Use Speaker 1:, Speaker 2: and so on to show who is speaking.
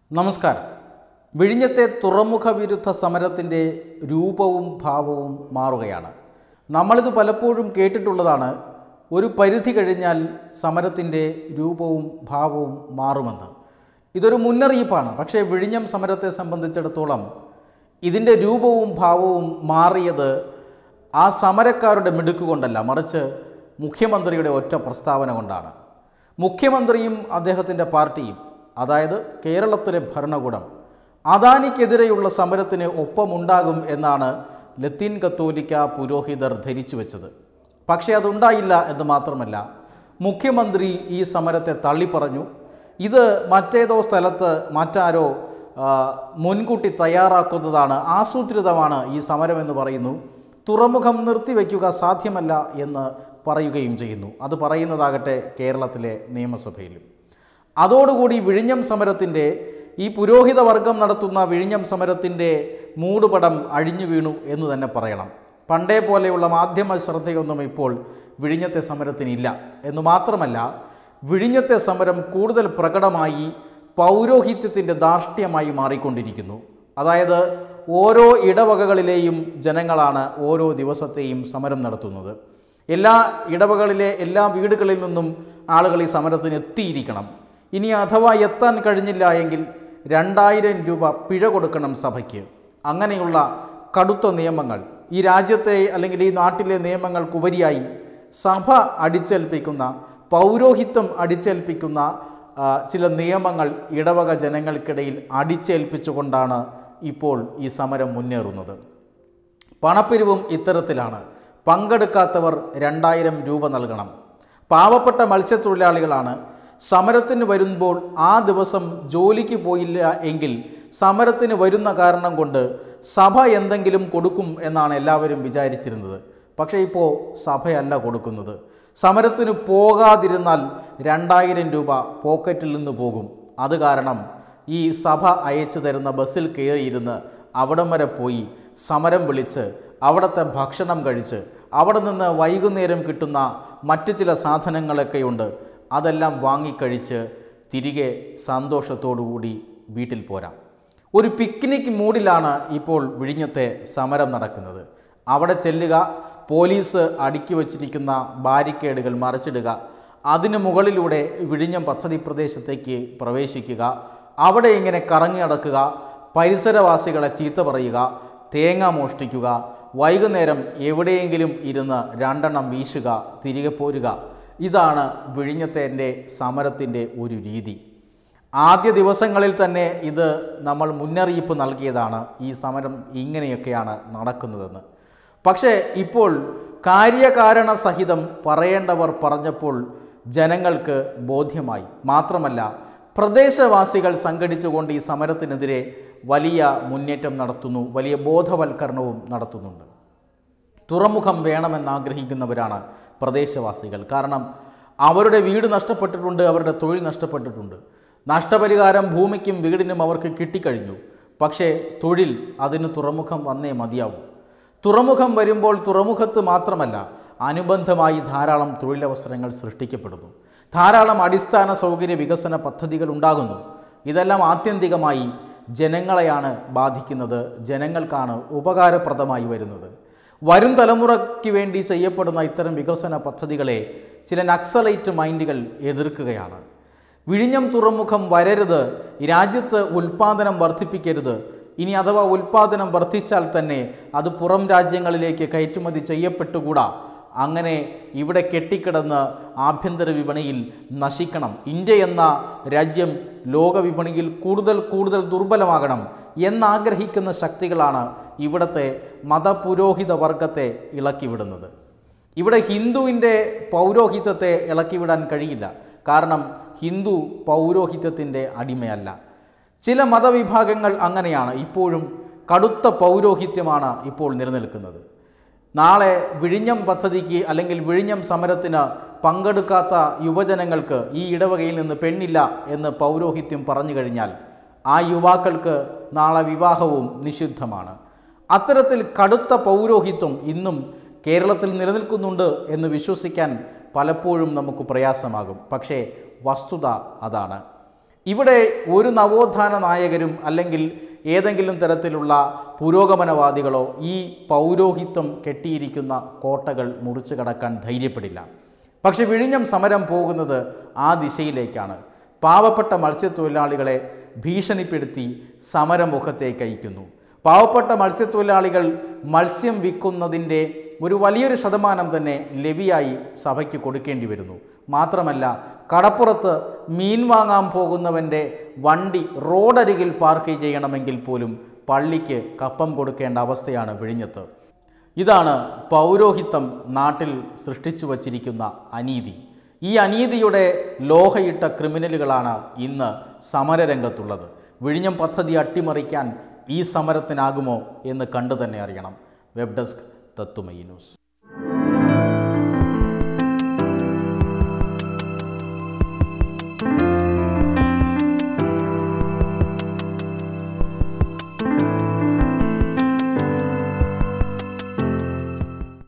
Speaker 1: നമസ്കാരം വിഴിഞ്ഞത്തെ തുറമുഖ വിരുദ്ധ സമരത്തിൻ്റെ രൂപവും ഭാവവും മാറുകയാണ് നമ്മളിത് പലപ്പോഴും കേട്ടിട്ടുള്ളതാണ് ഒരു പരിധി കഴിഞ്ഞാൽ സമരത്തിൻ്റെ രൂപവും ഭാവവും മാറുമെന്ന് ഇതൊരു മുന്നറിയിപ്പാണ് പക്ഷേ വിഴിഞ്ഞം സമരത്തെ സംബന്ധിച്ചിടത്തോളം ഇതിൻ്റെ രൂപവും ഭാവവും മാറിയത് ആ സമരക്കാരുടെ മിടുക്ക് കൊണ്ടല്ല മറിച്ച് മുഖ്യമന്ത്രിയുടെ ഒറ്റ പ്രസ്താവന കൊണ്ടാണ് മുഖ്യമന്ത്രിയും അദ്ദേഹത്തിൻ്റെ പാർട്ടിയും അതായത് കേരളത്തിലെ ഭരണകൂടം അദാനിക്കെതിരെയുള്ള സമരത്തിന് ഒപ്പമുണ്ടാകും എന്നാണ് ലത്തീൻ കത്തോലിക്ക പുരോഹിതർ ധരിച്ചു വെച്ചത് പക്ഷേ അതുണ്ടായില്ല എന്ന് മാത്രമല്ല മുഖ്യമന്ത്രി ഈ സമരത്തെ തള്ളിപ്പറഞ്ഞു ഇത് മറ്റേതോ സ്ഥലത്ത് മറ്റാരോ ആ, മുൻകൂട്ടി തയ്യാറാക്കുന്നതാണ് ആസൂത്രിതമാണ് ഈ സമരമെന്ന് പറയുന്നു തുറമുഖം നിർത്തിവെക്കുക സാധ്യമല്ല എന്ന് പറയുകയും ചെയ്യുന്നു അത് പറയുന്നതാകട്ടെ കേരളത്തിലെ നിയമസഭയിലും അതോടുകൂടി വിഴിഞ്ഞം സമരത്തിൻ്റെ ഈ പുരോഹിത വർഗം നടത്തുന്ന വിഴിഞ്ഞം സമരത്തിൻ്റെ മൂടുപടം അഴിഞ്ഞു വീണു എന്ന് തന്നെ പറയണം പണ്ടേ പോലെയുള്ള മാധ്യമ ശ്രദ്ധയൊന്നും ഇപ്പോൾ വിഴിഞ്ഞത്തെ സമരത്തിനില്ല എന്ന് മാത്രമല്ല വിഴിഞ്ഞത്തെ സമരം കൂടുതൽ പ്രകടമായി പൗരോഹിത്യത്തിൻ്റെ ധാർഷ്ട്യമായി മാറിക്കൊണ്ടിരിക്കുന്നു അതായത് ഓരോ ഇടവകകളിലെയും ജനങ്ങളാണ് ഓരോ ദിവസത്തെയും സമരം നടത്തുന്നത് എല്ലാ ഇടവകളിലെ എല്ലാ വീടുകളിൽ നിന്നും ആളുകൾ ഈ സമരത്തിന് എത്തിയിരിക്കണം ഇനി അഥവാ എത്താൻ കഴിഞ്ഞില്ല എങ്കിൽ രണ്ടായിരം രൂപ പിഴ കൊടുക്കണം സഭയ്ക്ക് അങ്ങനെയുള്ള കടുത്ത നിയമങ്ങൾ ഈ രാജ്യത്തെ അല്ലെങ്കിൽ ഈ നാട്ടിലെ നിയമങ്ങൾക്കുപരിയായി സഭ അടിച്ചേൽപ്പിക്കുന്ന പൗരോഹിത്യം അടിച്ചേൽപ്പിക്കുന്ന ആ, ചില നിയമങ്ങൾ ഇടവക ജനങ്ങൾക്കിടയിൽ അടിച്ചേൽപ്പിച്ചുകൊണ്ടാണ് ഇപ്പോൾ ഈ സമരം മുന്നേറുന്നത് പണപ്പിരിവും ഇത്തരത്തിലാണ് പങ്കെടുക്കാത്തവർ രണ്ടായിരം രൂപ നൽകണം പാവപ്പെട്ട മത്സ്യത്തൊഴിലാളികളാണ് സമരത്തിന് വരുമ്പോൾ ആ ദിവസം ജോലിക്ക് പോയില്ല എങ്കിൽ സമരത്തിന് വരുന്ന കാരണം കൊണ്ട് സഭ എന്തെങ്കിലും കൊടുക്കും എന്നാണ് എല്ലാവരും വിചാരിച്ചിരുന്നത് പക്ഷേ ഇപ്പോൾ സഭയല്ല കൊടുക്കുന്നത് സമരത്തിന് പോകാതിരുന്നാൽ രണ്ടായിരം രൂപ പോക്കറ്റിൽ നിന്ന് പോകും അത് കാരണം ഈ സഭ അയച്ചു തരുന്ന ബസ്സിൽ കയറിയിരുന്ന് അവിടം വരെ പോയി സമരം വിളിച്ച് അവിടുത്തെ ഭക്ഷണം കഴിച്ച് അവിടെ നിന്ന് വൈകുന്നേരം കിട്ടുന്ന മറ്റു ചില സാധനങ്ങളൊക്കെയുണ്ട് അതെല്ലാം വാങ്ങിക്കഴിച്ച് തിരികെ സന്തോഷത്തോടുകൂടി വീട്ടിൽ പോരാം ഒരു പിക്നിക് മൂഡിലാണ് ഇപ്പോൾ വിഴിഞ്ഞത്തെ സമരം നടക്കുന്നത് അവിടെ ചെല്ലുക പോലീസ് അടുക്കി വച്ചിരിക്കുന്ന ബാരിക്കേഡുകൾ മറിച്ചിടുക അതിന് മുകളിലൂടെ വിഴിഞ്ഞം പദ്ധതി പ്രദേശത്തേക്ക് പ്രവേശിക്കുക അവിടെ ഇങ്ങനെ കറങ്ങി നടക്കുക പരിസരവാസികളെ ചീത്ത പറയുക തേങ്ങ മോഷ്ടിക്കുക വൈകുന്നേരം എവിടെയെങ്കിലും ഇരുന്ന് രണ്ടെണ്ണം വീശുക തിരികെ പോരുക ഇതാണ് വിഴിഞ്ഞത്തേൻ്റെ സമരത്തിൻ്റെ ഒരു രീതി ആദ്യ ദിവസങ്ങളിൽ തന്നെ ഇത് നമ്മൾ മുന്നറിയിപ്പ് നൽകിയതാണ് ഈ സമരം ഇങ്ങനെയൊക്കെയാണ് നടക്കുന്നതെന്ന് പക്ഷേ ഇപ്പോൾ കാര്യകാരണ സഹിതം പറയേണ്ടവർ പറഞ്ഞപ്പോൾ ജനങ്ങൾക്ക് ബോധ്യമായി മാത്രമല്ല പ്രദേശവാസികൾ സംഘടിച്ചുകൊണ്ട് ഈ സമരത്തിനെതിരെ വലിയ മുന്നേറ്റം നടത്തുന്നു വലിയ ബോധവൽക്കരണവും നടത്തുന്നുണ്ട് തുറമുഖം വേണമെന്ന് ആഗ്രഹിക്കുന്നവരാണ് പ്രദേശവാസികൾ കാരണം അവരുടെ വീട് നഷ്ടപ്പെട്ടിട്ടുണ്ട് അവരുടെ തൊഴിൽ നഷ്ടപ്പെട്ടിട്ടുണ്ട് നഷ്ടപരിഹാരം ഭൂമിക്കും വീടിനും അവർക്ക് കിട്ടിക്കഴിഞ്ഞു പക്ഷേ തൊഴിൽ അതിന് തുറമുഖം വന്നേ മതിയാവൂ തുറമുഖം വരുമ്പോൾ തുറമുഖത്ത് മാത്രമല്ല അനുബന്ധമായി ധാരാളം തൊഴിലവസരങ്ങൾ സൃഷ്ടിക്കപ്പെടുന്നു ധാരാളം അടിസ്ഥാന സൗകര്യ വികസന പദ്ധതികൾ ഉണ്ടാകുന്നു ഇതെല്ലാം ആത്യന്തികമായി ജനങ്ങളെയാണ് ബാധിക്കുന്നത് ജനങ്ങൾക്കാണ് ഉപകാരപ്രദമായി വരുന്നത് വരും തലമുറയ്ക്ക് വേണ്ടി ചെയ്യപ്പെടുന്ന ഇത്തരം വികസന പദ്ധതികളെ ചില നക്സലൈറ്റ് മൈൻഡുകൾ എതിർക്കുകയാണ് വിഴിഞ്ഞം തുറമുഖം വരരുത് രാജ്യത്ത് ഉൽപ്പാദനം വർദ്ധിപ്പിക്കരുത് ഇനി അഥവാ ഉൽപ്പാദനം വർദ്ധിച്ചാൽ തന്നെ അത് പുറം രാജ്യങ്ങളിലേക്ക് കയറ്റുമതി ചെയ്യപ്പെട്ടുകൂടാ അങ്ങനെ ഇവിടെ കെട്ടിക്കിടന്ന് ആഭ്യന്തര വിപണിയിൽ നശിക്കണം ഇന്ത്യ എന്ന രാജ്യം ലോക വിപണിയിൽ കൂടുതൽ കൂടുതൽ ദുർബലമാകണം എന്നാഗ്രഹിക്കുന്ന ശക്തികളാണ് ഇവിടുത്തെ മതപുരോഹിത വർഗത്തെ ഇളക്കിവിടുന്നത് ഇവിടെ ഹിന്ദുവിൻ്റെ പൗരോഹിത്യത്തെ ഇളക്കിവിടാൻ കഴിയില്ല കാരണം ഹിന്ദു പൗരോഹിത്യത്തിൻ്റെ അടിമയല്ല ചില മതവിഭാഗങ്ങൾ അങ്ങനെയാണ് ഇപ്പോഴും കടുത്ത പൗരോഹിത്യമാണ് ഇപ്പോൾ നിലനിൽക്കുന്നത് നാളെ വിഴിഞ്ഞം പദ്ധതിക്ക് അല്ലെങ്കിൽ വിഴിഞ്ഞം സമരത്തിന് പങ്കെടുക്കാത്ത യുവജനങ്ങൾക്ക് ഈ ഇടവകയിൽ നിന്ന് പെണ്ണില്ല എന്ന് പൗരോഹിത്യം പറഞ്ഞു കഴിഞ്ഞാൽ ആ യുവാക്കൾക്ക് നാളെ വിവാഹവും നിഷിദ്ധമാണ് അത്തരത്തിൽ കടുത്ത പൗരോഹിത്യം ഇന്നും കേരളത്തിൽ നിലനിൽക്കുന്നുണ്ട് എന്ന് വിശ്വസിക്കാൻ പലപ്പോഴും നമുക്ക് പ്രയാസമാകും പക്ഷേ വസ്തുത അതാണ് ഇവിടെ ഒരു നവോത്ഥാന നായകരും അല്ലെങ്കിൽ ഏതെങ്കിലും തരത്തിലുള്ള പുരോഗമനവാദികളോ ഈ പൗരോഹിത്വം കെട്ടിയിരിക്കുന്ന കോട്ടകൾ മുറിച്ചു കടക്കാൻ ധൈര്യപ്പെടില്ല പക്ഷെ വിഴിഞ്ഞം സമരം പോകുന്നത് ആ ദിശയിലേക്കാണ് പാവപ്പെട്ട മത്സ്യത്തൊഴിലാളികളെ ഭീഷണിപ്പെടുത്തി സമരമുഖത്തേക്ക് അയക്കുന്നു പാവപ്പെട്ട മത്സ്യത്തൊഴിലാളികൾ മത്സ്യം വിൽക്കുന്നതിൻ്റെ ഒരു വലിയൊരു ശതമാനം തന്നെ ലെവിയായി സഭയ്ക്ക് കൊടുക്കേണ്ടി വരുന്നു മാത്രമല്ല കടപ്പുറത്ത് മീൻ വാങ്ങാൻ പോകുന്നവൻ്റെ വണ്ടി റോഡരികിൽ പാർക്ക് ചെയ്യണമെങ്കിൽ പോലും പള്ളിക്ക് കപ്പം കൊടുക്കേണ്ട അവസ്ഥയാണ് വിഴിഞ്ഞത്ത് ഇതാണ് പൗരോഹിത്യം നാട്ടിൽ സൃഷ്ടിച്ചു വച്ചിരിക്കുന്ന അനീതി ഈ അനീതിയുടെ ലോഹയിട്ട ക്രിമിനലുകളാണ് ഇന്ന് സമരരംഗത്തുള്ളത് വിഴിഞ്ഞം പദ്ധതി അട്ടിമറിക്കാൻ ഈ സമരത്തിനാകുമോ എന്ന് കണ്ടു തന്നെ അറിയണം വെബ് ഡെസ്ക് തത്തുമയി ന്യൂസ്